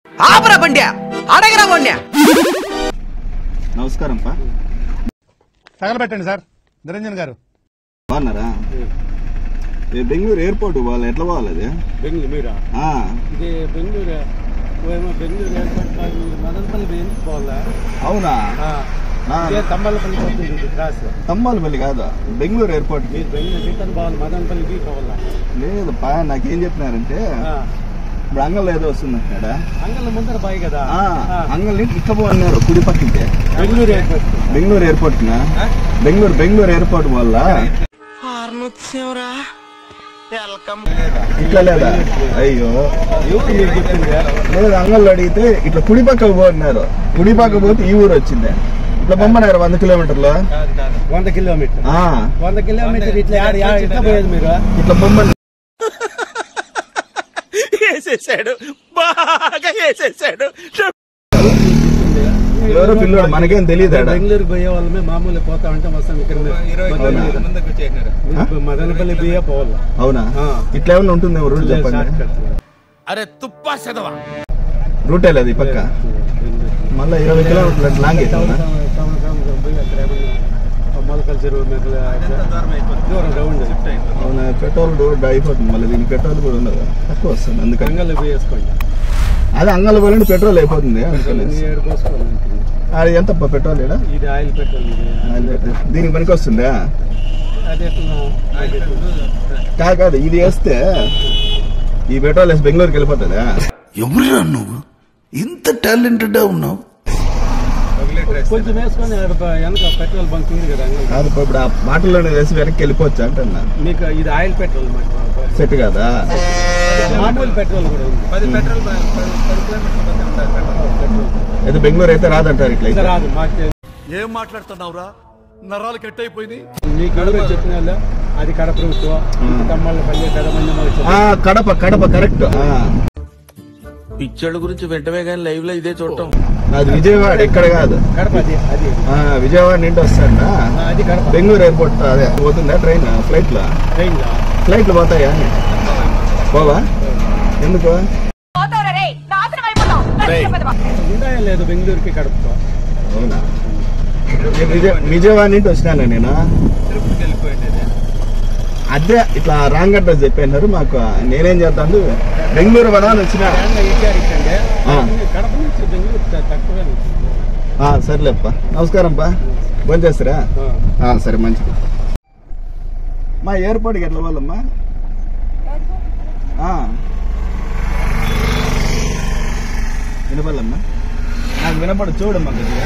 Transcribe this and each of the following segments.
ఆపరా బండి అడగరా బండి నమస్కారం పా తగలబెట్టండి సార్ నిరంజన్ గారు బాగున్నారా ఏ బెంగళూరు ఎయిర్పోర్ట్ పోవాలి ఎట్లా పోవాలి అది బెంగళూరు మీరా ఆ, ఇది బెంగళూరు ఏమో బెంగళూరు ఎయిర్పోర్ట్ కాదు, మీరు మదనపల్లి ఎందుకు పోవాలా అవునా ఆ, ఆ, ఇదే తంబాలపల్లి పోతుంది ఇది క్రాస్ తమ్మలపల్లి కాదు బెంగళూరు ఎయిర్పోర్ట్ మీరు బెంగళూరు రిటర్న్ పోవాలి మదనపల్లికి పోవాలా లేదు పా నాకేం చెప్పినారంటే ఆ, ఇప్పుడు అంగల్ ఏదో వస్తుంది అంటున్నాడా అంగళ్ళ ముందర బాయ్ కదా ఆ, ఆ, అంగల్ నుంచి ఇట్లా పోన్నారు కుడి పక్కింటే బెంగళూరు ఎయిర్పోర్ట్ బెంగళూరు ఎయిర్పోర్ట్ నా బెంగళూరు బెంగళూరు ఎయిర్పోర్ట్ వల్ల ఇట్లా లేదా అయ్యో ఎవరు మీరు చెప్పింది లేదు అంగళ్ళు అడిగితే ఇట్లా కుడి పక్కకు పోతున్నారు కుడి పక్క పోతే ఈ ఊరు వచ్చింది ఇట్లా బొమ్మనారు వంద కిలోమీటర్లు వంద కిలోమీటర్ ఆ, వంద కిలోమీటర్ ఇట్లా ఆడ- ఆడ- ఇట్లా పోయేది మీరు ఇట్లా బొమ్మ వేసేసాడు బాగా వేసేసాడు ఎవరో పిల్లోడు మనకేం తెలియదు ఆడ బెంగళూరు పోయే వాళ్ళమే మామూలు పోతా ఉంటే వస్తాం ఇక్కడ మీరు మదనపల్లి పోయే పోవాలా అవునా ఆ. ఇట్లా ఏమన్నా ఉంటుంది రూట్ చెప్పండి షార్ట్ కట్. అరే తుప్పా చదవా రూటే లేదు ఈ పక్క మళ్ళీ ఇరవై కిలోమీటర్లు లాంగ్ టౌన్ అవుతుందా టౌన్ టౌన్ టౌన్ పోయి అక్కడ ఏమన్నా మొలకల చెరువు మెదల దూరం రౌండ్ అవునా పెట్రోల్ రోడ్ అయిపోతుంది మళ్ళీ దీనికి పెట్రోల్ కూడా ఉండదు తక్కువ వస్తుంది అందుకని కంగల్ పోయి వేసుకోండి అదే అంగల్ పోలండి పెట్రోల్ అయిపోతుంది అందుకని మీ ఏడు పోసుకోవాలి అది ఎంత పెట్రోల్ ఈడ ఇది ఆయిల్ పెట్రోల్ ఇది దీనికి పనికి వస్తుందా అది ఎట్లా అది ఎట్లా? కాదు కాదు ఇది వేస్తే ఈ పెట్రోల్ వేసి బెంగళూరుకి వెళ్ళిపోతుందా ఎవరురా నువ్వు ఇంత టాలెంటెడ్ ఉన్నావు కొంచెం వేసుకొని ఆడ ప- వెనక పెట్రోల్ బంక్ ఉంది కదా అంగల్ కాదు ఇప్పుడు ఆ బాటిల్లోనే వేసి వెనక్కి వెళ్ళిపోవచ్చు అంటున్నా మీకు ఇది ఆయిల్ పెట్రోల్ మాట సెట్ కాదా మామూలు పెట్రోల్ కూడా ఉంది పది పెట్రోల్ పెట్రోల్ అయితే బెంగళూరు అయితే రాదంటారు ఇట్లా ఇంకా అయితే. రాదు మాకు ఏం మాట్లాడుతున్నావురా నరాలు కట్ అయిపోయింది మీకు ఎవరో చెప్పిన వాళ్ళు అది కడప ప్రభుత్వం తమ్మళ్ళ పల్లె కడమంది ఆ, కడప కడప కరెక్ట్ పిచ్చోళ్ళ గురించి వెంటనే కానీ లైవ్ లో ఇదే చూడటం అది విజయవాడ ఇక్కడ కాదు కడప అది అది ఆ, విజయవాడ నుండి వస్తాడా ఆ, అది కడప బెంగళూరు ఎయిర్పోర్ట్ అదే పోతుందా ట్రైన్ ఫ్లైట్ లో ట్రైన్ లో ఫ్లైట్లు పోతాయా పోవా ఎందుకు పోతావురా రే నాశనం అయిపోతావు నరకం పెదవా. ఉండాయా లేదు బెంగళూరుకి కడప అవునా నేను విజయ విజయవాడ నుండి వచ్చినాను నేను అదే ఇట్లా రాంగ్ అడ్రస్ చెప్పారు మాకు నేనేం చేస్తాను బెంగళూరు వదా అని వచ్చిన ఇచ్చారికండి ఆ. కడప నుంచి బెంగళూరు త- తక్కువే ఆ, సర్లేప్ప నమస్కారం పా ఫోన్ చేస్తారా ఆ. ఆ, సరే మంచిది మా ఎయిర్పోర్ట్కి ఎట్లా పోవాలమ్మా ఆ. వినపల్లమ్మా నాకు వినపడు చూడమ్మా కొద్దిగా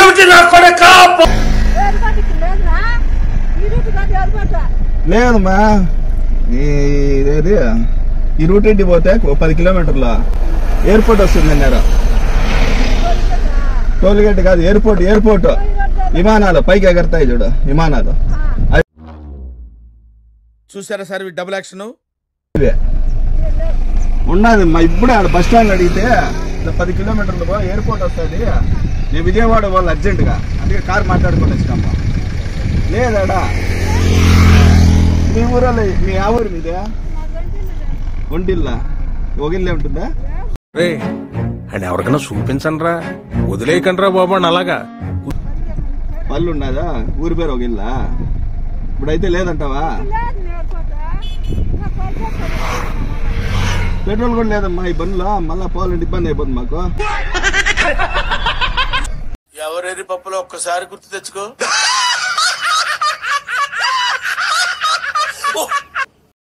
ఏర్పాటుకి లేదురా ఈ రూట్ కాదు ఏర్పాటు లేదమ్మా ఈ ఇదేది ఈ రూట్ ఇంటికి పోతే ఒక పది కిలోమీటర్ల ఎయిర్పోర్ట్ వస్తుంది అన్నారు టోల్ గేట్ కాదు ఎయిర్పోర్ట్ ఎయిర్పోర్ట్ విమానాలు పైకి ఎగరతాయి చూడు విమానాలు చూసారా సార్ ఈ డబుల్ యాక్షన్ ఇవే ఉన్నది మా ఇప్పుడే ఆడ బస్ స్టాండ్ అడిగితే ఇట్లా పది కిలోమీటర్లు పో ఎయిర్పోర్ట్ వస్తుంది నేను విజయవాడ వాళ్ళు అర్జెంటుగా అందుకే కార్ మాట్లాడుకొని వచ్చినాము లేదాడా మీ ఊరలో మీ ఆ ఊరు మీదే ఒంటిల్లా ఒగిల్లే ఉంటుందా రే అండ్ ఎవరికైనా చూపించండి రా వదిలేయకండి రా బాబు అని అలాగా పళ్ళు ఉన్నదా ఊరి పేరు ఒగిల్లా ఇప్పుడైతే లేదంటావా లేదు ఏర్పాటు నా కొడుకు పెట్రోల్ కూడా లేదమ్మా ఈ బండ్లో మళ్ళా పోవాలంటే ఇబ్బంది అయిపోతుంది మాకు ఎవరెరి పప్పులో ఒక్కసారి గుర్తు తెచ్చుకో